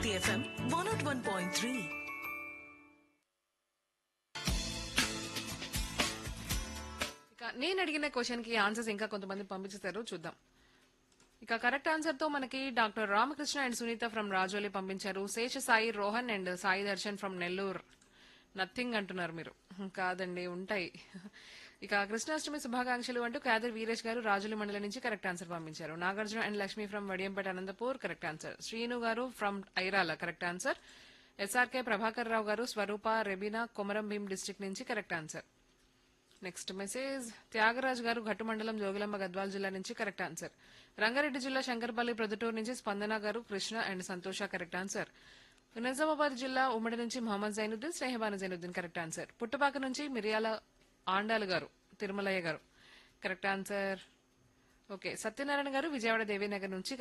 Hit FM 101.3. ఇక నేను అడిగిన క్వశ్చన్ కి ఆన్సర్స్ ఇంకా కొంతమంది పంపించారు చూద్దాం ఇక కరెక్ట్ ఆన్సర్ తో మనకి doctor Ramakrishna and Sunitha from Rajoli పంపించారు Sesha Sai Rohan and Sai Darshan from Nellore nothing అంటున్నారు మీరు కాదండి ఉంటాయి ఇక కృష్ణాష్టమి శుభాకాంక్షలు అంటూ కాదర్ వీరేష్ గారు రాజుల మండలం నుంచి కరెక్ట్ ఆన్సర్ పంపించారు Nagarjuna and Lakshmi from Vadiyampeta Anantapur correct answer Srinu garu from Irala correct answer SRK Prabhakar Rao garu Swarupa Rebina Komaram Bheem district నుంచి correct answer next message Thyagaraj garu Ghattu మండలం జోగులాంబ గద్వాల్ జిల్లా నుంచి కరెక్ట్ ఆన్సర్ రంగారెడ్డి జిల్లా శంకర్పల్లి ప్రొద్దుటూరు నుంచి Spandana garu Krishna and Santosha correct answer Nizamabad జిల్లా ఉమ్మడి నుంచి మహమ్మద్ జైనుద్దీన్ స్నేహబాను జైనుద్దీన్ కరెక్ట్ ఆన్సర్ పుట్టపాక నుంచి మిరియాల ఆండాలు గారు తిరుమలయ్య గారు కరెక్ట్ ఆన్సర్ ఓకే సత్యనారాయణ గారు విజయవాడ దేవీనగర్ నుంచి